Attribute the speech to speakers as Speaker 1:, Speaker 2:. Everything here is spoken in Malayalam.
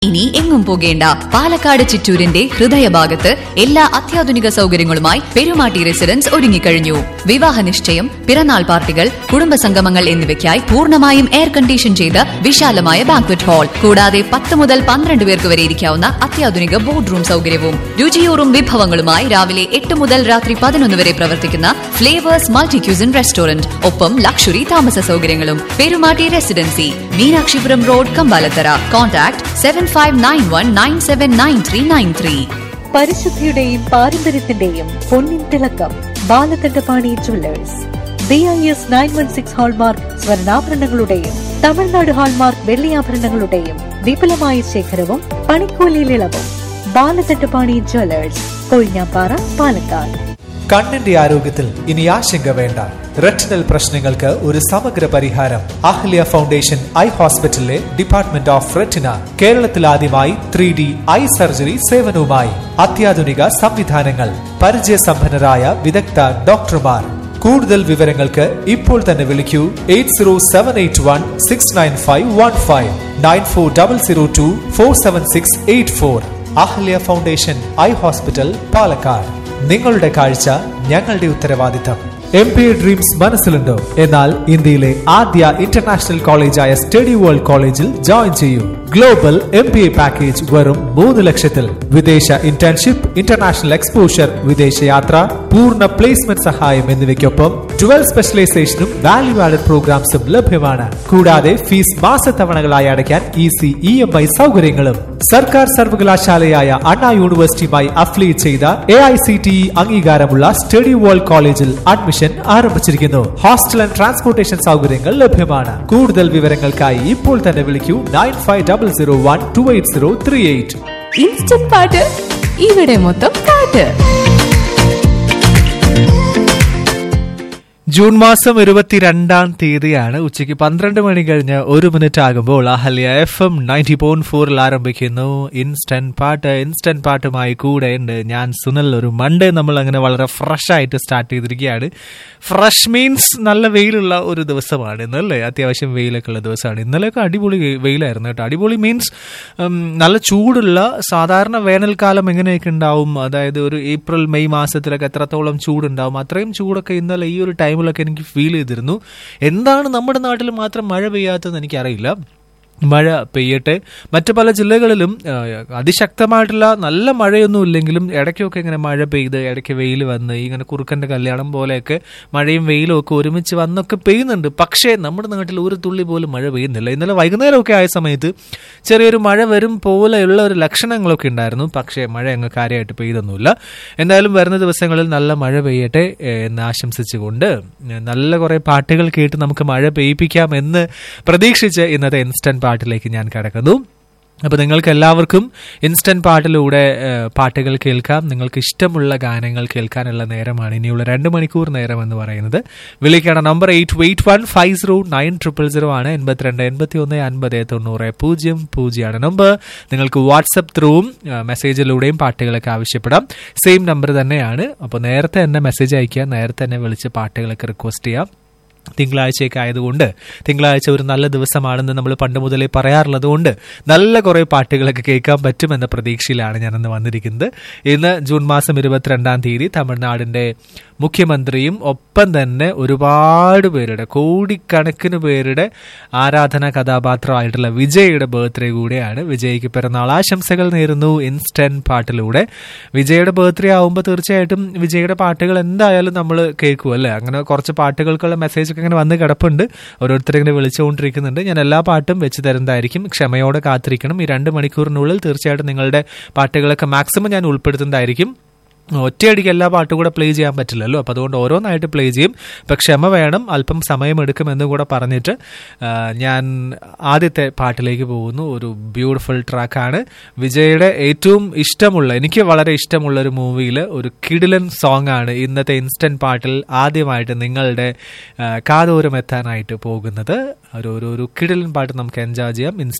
Speaker 1: ഇനി എങ്ങും പോകേണ്ട പാലക്കാട് ചിറ്റൂരിന്റെ ഹൃദയഭാഗത്ത് എല്ലാ അത്യാധുനിക സൗകര്യങ്ങളുമായി പെരുമാട്ടി റെസിഡൻസ് ഒരുങ്ങിക്കഴിഞ്ഞു വിവാഹ നിശ്ചയം പിറന്നാൾ പാർട്ടികൾ കുടുംബസംഗമങ്ങൾ എന്നിവയ്ക്കായി പൂർണ്ണമായും എയർ കണ്ടീഷൻ ചെയ്ത വിശാലമായ ബാങ്ക്വറ്റ് ഹാൾ കൂടാതെ പത്ത് മുതൽ പന്ത്രണ്ട് പേർക്ക് വരെ ഇരിക്കാവുന്ന അത്യാധുനിക ബോർഡ് റൂം സൗകര്യവും രുചിയൂറും വിഭവങ്ങളുമായി രാവിലെ എട്ട് മുതൽ രാത്രി പതിനൊന്ന് വരെ പ്രവർത്തിക്കുന്ന ഫ്ലേവേഴ്സ് മൾട്ടി ക്യൂസിൻ റെസ്റ്റോറന്റ് ഒപ്പം ലക്ഷറി താമസ സൗകര്യങ്ങളും Perumatty residency Meenakshipuram road Kampalathara contact seven five nine one nine seven nine three nine three
Speaker 2: പരിശുദ്ധിയുടെയും പാരമ്പര്യത്തിന്റെയും പൊന്നിൻ തിളക്കം Balakandapani jewellers B I S nine one six hallmark സ്വർണ്ണാഭരണങ്ങളുടെയും തമിഴ്നാട് ഹാൾമാർക്ക് വെള്ളിയാഭരണങ്ങളുടെയും വിപുലമായ ശേഖരവും പണിക്കൂലിയിൽ ഇളവും ബാലകണ്ഠപാണി ജുവല്ലേഴ്സ് കൊഴിഞ്ഞാപ്പാറ പാലക്കാട്
Speaker 3: കണ്ണിന്റെ ആരോഗ്യത്തിൽ ഇനി ആശങ്ക വേണ്ട റെറ്റിനൽ പ്രശ്നങ്ങൾക്ക് ഒരു സമഗ്ര പരിഹാരം അഹ്ല്യ ഫൗണ്ടേഷൻ ഐ ഹോസ്പിറ്റലിലെ ഡിപ്പാർട്ട്മെന്റ് ഓഫ് റെറ്റിന കേരളത്തിൽ ആദ്യമായി ത്രീ ഡി ഐ സർജറി സേവനവുമായി അത്യാധുനിക സംവിധാനങ്ങൾ പരിചയസമ്പന്നരായ വിദഗ്ധ ഡോക്ടർമാർ കൂടുതൽ വിവരങ്ങൾക്ക് ഇപ്പോൾ തന്നെ വിളിക്കൂ eight zero seven eight one six nine five one five nine four double zero two four seven six eight four Ahalya foundation eye hospital Palakkad നിങ്ങളുടെ കാഴ്ച ഞങ്ങളുടെ ഉത്തരവാദിത്തം എം പി ഡ്രീംസ് മനസ്സിലുണ്ടോ എന്നാൽ ഇന്ത്യയിലെ ആദ്യ ഇന്റർനാഷണൽ കോളേജായ സ്റ്റഡി വേൾഡ് കോളേജിൽ ജോയിൻ ചെയ്യൂ global M B A package വെറും മൂന്ന് ലക്ഷത്തിൽ വിദേശ ഇന്റേൺഷിപ്പ് ഇന്റർനാഷണൽ എക്സ്പോഷർ വിദേശയാത്ര പൂർണ്ണ പ്ലേസ്മെന്റ് സഹായം എന്നിവയ്ക്കൊപ്പം ട്വൽവ് സ്പെഷ്യലൈസേഷനും വാല്യൂ ആഡഡ് പ്രോഗ്രാംസും ലഭ്യമാണ് കൂടാതെ ഫീസ് മാസത്തവണകളായി അടയ്ക്കാൻ ഈസി ഇ എം ഐ സൗകര്യങ്ങളും സർക്കാർ സർവകലാശാലയായ അണ്ണാ യൂണിവേഴ്സിറ്റിയുമായി അഫിലിയേറ്റ് ചെയ്ത A I C T E അംഗീകാരമുള്ള സ്റ്റഡി വേൾഡ് കോളേജിൽ അഡ്മിഷൻ ആരംഭിച്ചിരിക്കുന്നു ഹോസ്റ്റൽ ആൻഡ് ട്രാൻസ്പോർട്ടേഷൻ സൗകര്യങ്ങൾ ലഭ്യമാണ് കൂടുതൽ വിവരങ്ങൾക്കായി ഇപ്പോൾ തന്നെ വിളിക്കൂ nine five double zero one two eight zero three eight
Speaker 4: instant പാട്ട് ഇവിടെ മൊത്തം പാട്ട്
Speaker 3: ജൂൺ മാസം ഇരുപത്തിരണ്ടാം തീയതിയാണ് ഉച്ചയ്ക്ക് പന്ത്രണ്ട് മണി കഴിഞ്ഞ് ഒരു മിനിറ്റ് ആകുമ്പോൾ Ahalya F M ninety point ഫോറിൽ ആരംഭിക്കുന്നു ഇൻസ്റ്റന്റ് പാട്ട് ഇൻസ്റ്റന്റ് പാട്ടുമായി കൂടെ ഉണ്ട് ഞാൻ സുനൽ ഒരു മൺഡേ നമ്മൾ അങ്ങനെ വളരെ ഫ്രഷ് ആയിട്ട് സ്റ്റാർട്ട് ചെയ്തിരിക്കുകയാണ് ഫ്രഷ് മീൻസ് നല്ല വെയിലുള്ള ഒരു ദിവസമാണ് ഇന്നല്ലേ അത്യാവശ്യം വെയിലൊക്കെ ഉള്ള ദിവസമാണ് ഇന്നലെയൊക്കെ അടിപൊളി വെയിലായിരുന്നു കേട്ടോ അടിപൊളി മീൻസ് നല്ല ചൂടുള്ള സാധാരണ വേനൽക്കാലം എങ്ങനെയൊക്കെ ഉണ്ടാവും അതായത് ഒരു ഏപ്രിൽ മെയ് മാസത്തിലൊക്കെ എത്രത്തോളം ചൂടുണ്ടാവും അത്രയും ചൂടൊക്കെ ഇന്നലെ ഈ ഒരു ടൈമിലൊക്കെ എനിക്ക് ഫീൽ ചെയ്തിരുന്നു എന്താണ് നമ്മുടെ നാട്ടിൽ മാത്രം മഴ പെയ്യാത്തതെന്ന് എനിക്കറിയില്ല മഴ പെയ്യട്ടെ മറ്റു പല ജില്ലകളിലും ആ, അതിശക്തമായിട്ടുള്ള നല്ല മഴയൊന്നും ഇല്ലെങ്കിലും ഇടയ്ക്കൊക്കെ ഇങ്ങനെ മഴ പെയ്ത് ഇടയ്ക്ക് വെയിൽ വന്ന് ഇങ്ങനെ കുറുക്കൻ്റെ കല്യാണം പോലെയൊക്കെ മഴയും വെയിലും ഒക്കെ ഒരുമിച്ച് വന്നൊക്കെ പെയ്യുന്നുണ്ട് പക്ഷേ നമ്മുടെ നാട്ടിൽ ഒരു തുള്ളി പോലും മഴ പെയ്യുന്നില്ല ഇന്നലെ വൈകുന്നേരമൊക്കെ ആയ സമയത്ത് ചെറിയൊരു മഴ വരും പോലെയുള്ള ഒരു ലക്ഷണങ്ങളൊക്കെ ഉണ്ടായിരുന്നു പക്ഷേ മഴ അങ്ങ് കാര്യമായിട്ട് പെയ്തൊന്നുമില്ല എന്തായാലും വരുന്ന ദിവസങ്ങളിൽ നല്ല മഴ പെയ്യട്ടെ ഏ, എന്ന് ആശംസിച്ചുകൊണ്ട് ഏ, നല്ല കുറേ പാട്ടുകൾ കേട്ട് നമുക്ക് മഴ പെയ്യിപ്പിക്കാം എന്ന് പ്രതീക്ഷിച്ച് ഇന്നത്തെ ഇൻസ്റ്റന്റ് പാട്ടിലേക്ക് ഞാൻ കിടക്കുന്നു അപ്പോൾ നിങ്ങൾക്ക് എല്ലാവർക്കും ഇൻസ്റ്റന്റ് പാട്ടിലൂടെ ഏഹ്, പാട്ടുകൾ കേൾക്കാം നിങ്ങൾക്ക് ഇഷ്ടമുള്ള ഗാനങ്ങൾ കേൾക്കാനുള്ള നേരമാണ് ഇനിയുള്ള രണ്ട് മണിക്കൂർ നേരം എന്ന് പറയുന്നത് വിളിക്കണം number eight eight one five zero nine triple zero ആണ് എൺപത്തിരണ്ട് എൺപത്തി ഒന്ന് അൻപത് തൊണ്ണൂറ് പൂജ്യം പൂജ്യമാണ് നമ്പർ നിങ്ങൾക്ക് വാട്സപ്പ് ത്രൂവും മെസ്സേജിലൂടെയും പാട്ടുകളൊക്കെ ആവശ്യപ്പെടാം സെയിം നമ്പർ തന്നെയാണ് അപ്പോൾ നേരത്തെ തന്നെ മെസ്സേജ് അയക്കുക നേരത്തെ തന്നെ വിളിച്ച് പാട്ടുകളൊക്കെ റിക്വസ്റ്റ് ചെയ്യാം തിങ്കളാഴ്ചയൊക്കെ ആയതുകൊണ്ട് തിങ്കളാഴ്ച ഒരു നല്ല ദിവസമാണെന്ന് നമ്മൾ പണ്ട് മുതലേ പറയാറുള്ളത് കൊണ്ട് നല്ല കുറേ പാട്ടുകളൊക്കെ കേൾക്കാൻ പറ്റുമെന്ന പ്രതീക്ഷയിലാണ് ഞാനിന്ന് വന്നിരിക്കുന്നത് ഇന്ന് ജൂൺ മാസം ഇരുപത്തിരണ്ടാം തീയതി തമിഴ്നാടിൻ്റെ മുഖ്യമന്ത്രിയും ഒപ്പം തന്നെ ഒരുപാട് പേരുടെ കോടിക്കണക്കിന് പേരുടെ ആരാധനാ കഥാപാത്രമായിട്ടുള്ള വിജയുടെ ബർത്ത്ഡേ കൂടെയാണ് വിജയ്ക്ക് പിറന്നാൾ ആശംസകൾ നേരുന്നു ഇൻസ്റ്റന്റ് പാട്ടിലൂടെ വിജയുടെ ബർത്ത്ഡേ ആവുമ്പോൾ തീർച്ചയായിട്ടും വിജയുടെ പാട്ടുകൾ എന്തായാലും നമ്മൾ കേൾക്കും അല്ലേ അങ്ങനെ കുറച്ച് പാട്ടുകൾക്കുള്ള മെസ്സേജ് ഒക്കെ ഇങ്ങനെ വന്ന് കിടപ്പുണ്ട് ഓരോരുത്തരെ ഇങ്ങനെ വിളിച്ചുകൊണ്ടിരിക്കുന്നുണ്ട് ഞാൻ എല്ലാ പാട്ടും വെച്ച് തരുന്നതായിരിക്കും ക്ഷമയോടെ കാത്തിരിക്കണം ഈ രണ്ട് മണിക്കൂറിനുള്ളിൽ തീർച്ചയായിട്ടും നിങ്ങളുടെ പാട്ടുകളൊക്കെ മാക്സിമം ഞാൻ ഉൾപ്പെടുത്തുന്നതായിരിക്കും ഒറ്റയടിക്ക് എല്ലാ പാട്ടും കൂടെ പ്ലേ ചെയ്യാൻ പറ്റില്ലല്ലോ അപ്പോൾ അതുകൊണ്ട് ഓരോന്നായിട്ട് പ്ലേ ചെയ്യും ഇപ്പം ക്ഷമ വേണം അല്പം സമയമെടുക്കുമെന്നും കൂടെ പറഞ്ഞിട്ട് ആ, ഞാൻ ആദ്യത്തെ പാട്ടിലേക്ക് പോകുന്നു ഒരു ബ്യൂട്ടിഫുൾ ട്രാക്കാണ് വിജയുടെ ഏറ്റവും ഇഷ്ടമുള്ള എനിക്ക് വളരെ ഇഷ്ടമുള്ള ഒരു മൂവിയിൽ ഒരു കിടിലൻ സോങ് ആണ് ഇന്നത്തെ ഇൻസ്റ്റന്റ് പാട്ടിൽ ആദ്യമായിട്ട് നിങ്ങളുടെ ആ, കാതോരം എത്താനായിട്ട് പോകുന്നത് ഒരു ഒരു ഒരു കിടിലൻ പാട്ട് നമുക്ക് എൻജോയ് ചെയ്യാം ഇൻസ്റ്റന്റ്